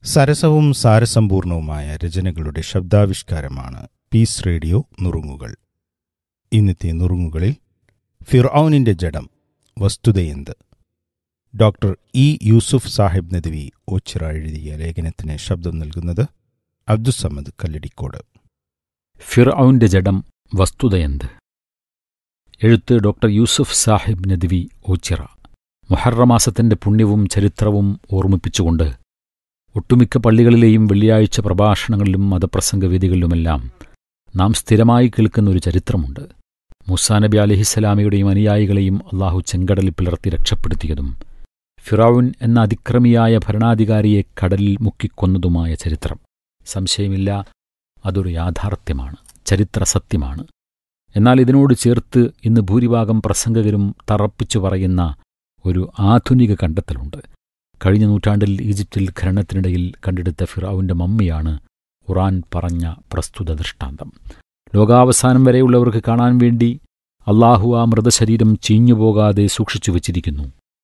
സരസവും സാരസമ്പൂർണവുമായ രചനകളുടെ ശബ്ദാവിഷ്കാരമാണ് piece radio നുറുങ്ങുകൾ ഇന്നത്തെ നുറുങ്ങുകളിൽ ഫിർഔനിന്റെ ജഡം വസ്തുതയെന്ത് ഡോക്ടർ ഇ യൂസുഫ് സാഹിബ് നദ്വി ഓച്ചിറ എഴുതിയ ലേഖനത്തിന് ശബ്ദം നൽകുന്നത് അബ്ദുസമ്മദ് കല്ലടിക്കോട് ഫിർഔന്റെ ജഡം വസ്തുതയെന്ത് എഴുത്ത് ഡോക്ടർ യൂസുഫ് സാഹിബ് നദ്വി ഓച്ചിറ മുഹറമാസത്തിന്റെ പുണ്യവും ചരിത്രവും ഓർമ്മിപ്പിച്ചുകൊണ്ട് ഒട്ടുമിക്ക പള്ളികളിലെയും വെള്ളിയാഴ്ച പ്രഭാഷണങ്ങളിലും മതപ്രസംഗവേദികളിലുമെല്ലാം നാം സ്ഥിരമായി കേൾക്കുന്ന ഒരു ചരിത്രമുണ്ട് മുസാ നബി അലഹിസ്സലാമയുടെയും അനുയായികളെയും അള്ളാഹു ചെങ്കടലിൽ പിളർത്തി രക്ഷപ്പെടുത്തിയതും ഫിറൌൻ എന്ന അതിക്രമിയായ ഭരണാധികാരിയെ കടലിൽ മുക്കിക്കൊന്നതുമായ ചരിത്രം സംശയമില്ല അതൊരു യാഥാർത്ഥ്യമാണ് ചരിത്ര സത്യമാണ് എന്നാൽ ഇതിനോട് ചേർത്ത് ഇന്ന് ഭൂരിഭാഗം പ്രസംഗകരും തറപ്പിച്ചു പറയുന്ന ഒരു ആധുനിക കണ്ടെത്തലുണ്ട് കഴിഞ്ഞ നൂറ്റാണ്ടിൽ ഈജിപ്തിൽ ഖനനത്തിനിടയിൽ കണ്ടെടുത്ത ഫിറാവുന്റെ മമ്മിയാണ് ഖുറാൻ പറഞ്ഞ പ്രസ്തുത ദൃഷ്ടാന്തം ലോകാവസാനം വരെയുള്ളവർക്ക് കാണാൻ വേണ്ടി അള്ളാഹു ആ മൃതശരീരം ചീഞ്ഞുപോകാതെ സൂക്ഷിച്ചു വച്ചിരിക്കുന്നു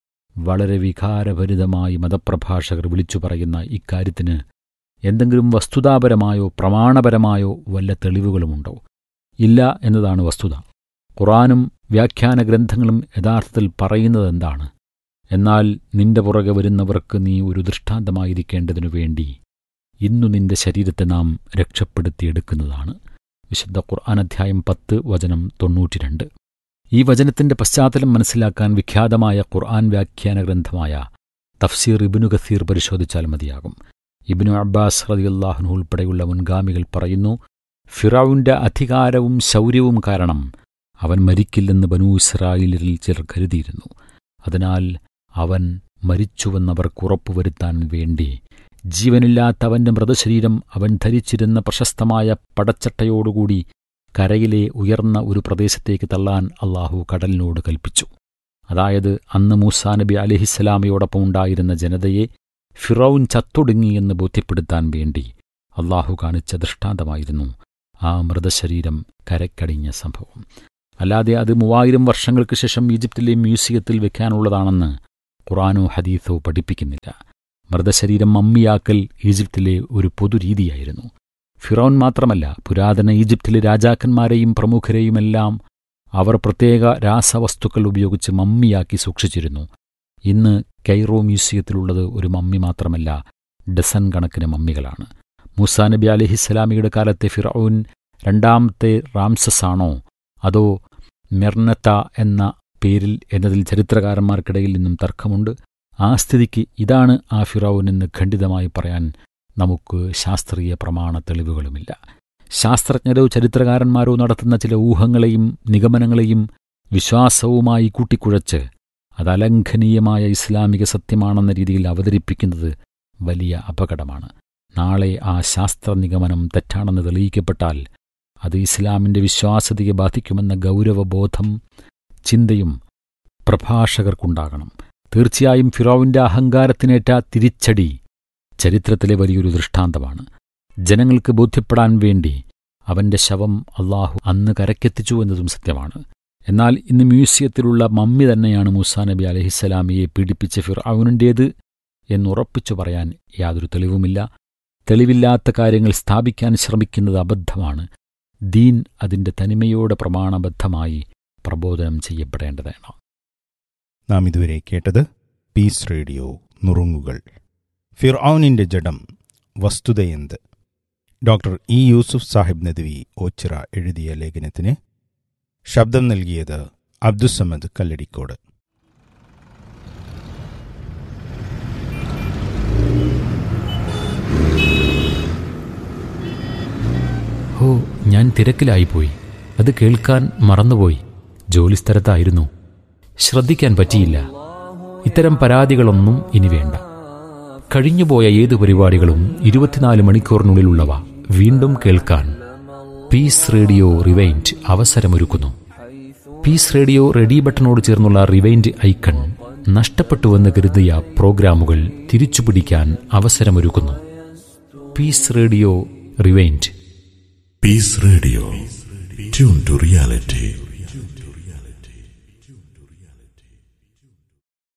വളരെ വികാരഭരിതമായി മതപ്രഭാഷകർ വിളിച്ചു പറയുന്ന ഇക്കാര്യത്തിന് എന്തെങ്കിലും വസ്തുതാപരമായോ പ്രമാണപരമായോ വല്ല തെളിവുകളുമുണ്ടോ ഇല്ല എന്നതാണ് വസ്തുത ഖുറാനും വ്യാഖ്യാന ഗ്രന്ഥങ്ങളും യഥാർത്ഥത്തിൽ പറയുന്നതെന്താണ് എന്നാൽ നിന്റെ പുറകെ വരുന്നവർക്ക് നീ ഒരു ദൃഷ്ടാന്തമായിരിക്കേണ്ടതിനു വേണ്ടി ഇന്നു നിന്റെ ശരീരത്തെ നാം രക്ഷപ്പെടുത്തിയെടുക്കുന്നതാണ് വിശുദ്ധ ഖുർആൻ അധ്യായം പത്ത് വചനം തൊണ്ണൂറ്റിരണ്ട് ഈ വചനത്തിന്റെ പശ്ചാത്തലം മനസ്സിലാക്കാൻ വിഖ്യാതമായ ഖുർആൻ വ്യാഖ്യാന ഗ്രന്ഥമായ തഫ്സീർ ഇബിനു ഖസീർ പരിശോധിച്ചാൽ മതിയാകും ഇബിനു അബ്ബാസ് റതിയുല്ലാഹ്നു ഉൾപ്പെടെയുള്ള മുൻഗാമികൾ പറയുന്നു ഫിറൌന്റെ അധികാരവും ശൗര്യവും കാരണം അവൻ മരിക്കില്ലെന്ന് ബനൂ ഇസ്രായേലിൽ ചിലർ കരുതിയിരുന്നു അതിനാൽ അവൻ മരിച്ചുവെന്നവർക്ക് ഉറപ്പുവരുത്താൻ വേണ്ടി ജീവനില്ലാത്ത അവന്റെ മൃതശരീരം അവൻ ധരിച്ചിരുന്ന പ്രശസ്തമായ പടച്ചട്ടയോടുകൂടി കരയിലെ ഉയർന്ന ഒരു പ്രദേശത്തേക്ക് തള്ളാൻ അള്ളാഹു കടലിനോട് കൽപ്പിച്ചു അതായത് അന്ന് മൂസാ നബി അലിഹിസ്സലാമയോടൊപ്പം ഉണ്ടായിരുന്ന ജനതയെ ഫിറൌൻ ചത്തൊടുങ്ങിയെന്ന് ബോധ്യപ്പെടുത്താൻ വേണ്ടി അള്ളാഹു കാണിച്ച ദൃഷ്ടാന്തമായിരുന്നു ആ മൃതശരീരം കരക്കടിഞ്ഞ സംഭവം അല്ലാതെ അത് മൂവായിരം വർഷങ്ങൾക്ക് ശേഷം ഈജിപ്തിലെ മ്യൂസിയത്തിൽ വെക്കാനുള്ളതാണെന്ന് ഖുറാനോ ഹദീസോ പഠിപ്പിക്കുന്നില്ല മൃതശരീരം മമ്മിയാക്കൽ ഈജിപ്തിലെ ഒരു പൊതുരീതിയായിരുന്നു ഫിറോൻ മാത്രമല്ല പുരാതന ഈജിപ്തിലെ രാജാക്കന്മാരെയും പ്രമുഖരെയുമെല്ലാം അവർ പ്രത്യേക രാസവസ്തുക്കൾ ഉപയോഗിച്ച് മമ്മിയാക്കി സൂക്ഷിച്ചിരുന്നു ഇന്ന് കൈറോ മ്യൂസിയത്തിലുള്ളത് ഒരു മമ്മി മാത്രമല്ല ഡസൻ കണക്കിന് മമ്മികളാണ് മൂസാ നബി അലഹിസ്സലാമിയുടെ കാലത്തെ ഫിറൌൻ രണ്ടാമത്തെ റാംസസ് ആണോ അതോ മെർനത്ത എന്ന പേരിൽ എന്നതിൽ ചരിത്രകാരന്മാർക്കിടയിൽ നിന്നും തർക്കമുണ്ട് ആ സ്ഥിതിക്ക് ഇതാണ് ആ ഫിറൌൻ എന്ന് ഖണ്ഡിതമായി പറയാൻ നമുക്ക് ശാസ്ത്രീയ പ്രമാണ തെളിവുകളുമില്ല ശാസ്ത്രജ്ഞരോ ചരിത്രകാരന്മാരോ നടത്തുന്ന ചില ഊഹങ്ങളെയും നിഗമനങ്ങളെയും വിശ്വാസവുമായി കൂട്ടിക്കുഴച്ച് അത് അലംഘനീയമായ ഇസ്ലാമിക സത്യമാണെന്ന രീതിയിൽ അവതരിപ്പിക്കുന്നത് വലിയ അപകടമാണ് നാളെ ആ ശാസ്ത്ര നിഗമനം തെറ്റാണെന്ന് തെളിയിക്കപ്പെട്ടാൽ അത് ഇസ്ലാമിന്റെ വിശ്വാസ്യതയെ ബാധിക്കുമെന്ന ഗൗരവബോധം ചിന്തയും പ്രഭാഷകർക്കുണ്ടാകണം തീർച്ചയായും ഫിറോവിന്റെ അഹങ്കാരത്തിനേറ്റ തിരിച്ചടി ചരിത്രത്തിലെ വലിയൊരു ദൃഷ്ടാന്തമാണ് ജനങ്ങൾക്ക് ബോധ്യപ്പെടാൻ വേണ്ടി അവന്റെ ശവം അള്ളാഹു അന്ന് കരക്കെത്തിച്ചു എന്നതും സത്യമാണ് എന്നാൽ ഇന്ന് മ്യൂസിയത്തിലുള്ള മമ്മി തന്നെയാണ് മൂസാ നബി അലഹിസ്സലാമിയെ പീഡിപ്പിച്ച ഫിർഔനിൻ്റേത് എന്നുറപ്പിച്ചു പറയാൻ യാതൊരു തെളിവുമില്ല തെളിവില്ലാത്ത കാര്യങ്ങൾ സ്ഥാപിക്കാൻ ശ്രമിക്കുന്നത് അബദ്ധമാണ് ദീൻ അതിന്റെ തനിമയോടെ പ്രമാണബദ്ധമായി പ്രബോധനം ചെയ്യപ്പെടേണ്ടതാണ് നാം ഇതുവരെ കേട്ടത് പീസ് റേഡിയോ നുറുങ്ങുകൾ ഫിർഔനിന്റെ ജഡം വസ്തുതയെന്ത് ഡോക്ടർ ഇ യൂസുഫ് സാഹിബ് നദ്വി ഓച്ചിറ എഴുതിയ ലേഖനത്തിന് ശബ്ദം നൽകിയത് അബ്ദുസമ്മദ് കല്ലടിക്കോട് ഓ ഞാൻ തിരക്കിലായിപ്പോയി അത് കേൾക്കാൻ മറന്നുപോയി ജോലിസ്ഥലത്തായിരുന്നു ശ്രദ്ധിക്കാൻ പറ്റിയില്ല ഇത്തരം പരാതികളൊന്നും ഇനി വേണ്ട കഴിഞ്ഞുപോയ ഏതു പരിപാടികളും ഇരുപത്തിനാല് മണിക്കൂറിനുള്ളിലുള്ളവ വീണ്ടും കേൾക്കാൻ പീസ് റേഡിയോ റിവൈൻഡ് അവസരമൊരുക്കുന്നു പീസ് റേഡിയോ റെഡി ബട്ടണോട് ചേർന്നുള്ള റിവൈൻഡ് ഐക്കൺ നഷ്ടപ്പെട്ടുവെന്ന് കരുതിയ പ്രോഗ്രാമുകൾ തിരിച്ചുപിടിക്കാൻ അവസരമൊരുക്കുന്നു Peace Radio rewind Peace Radio. Tune to reality.